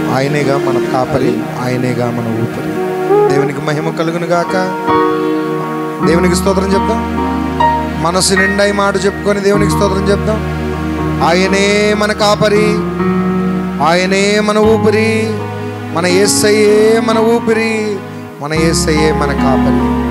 ఆయనేగా మన కాపరి ఆయనేగా మన ఊపిరి దేవునికి మహిమ కలుగును గాక దేవునికి స్తోత్రం చెప్దాం మనసు నిండా ఈ మాట చెప్పుకొని దేవునికి స్తోత్రం చెప్దాం ఆయనే మన కాపరి ఆయనే మన ఊపిరి మన ఏసయ్యే మన ఊపిరి మన ఏసయ్యే మన కాపరి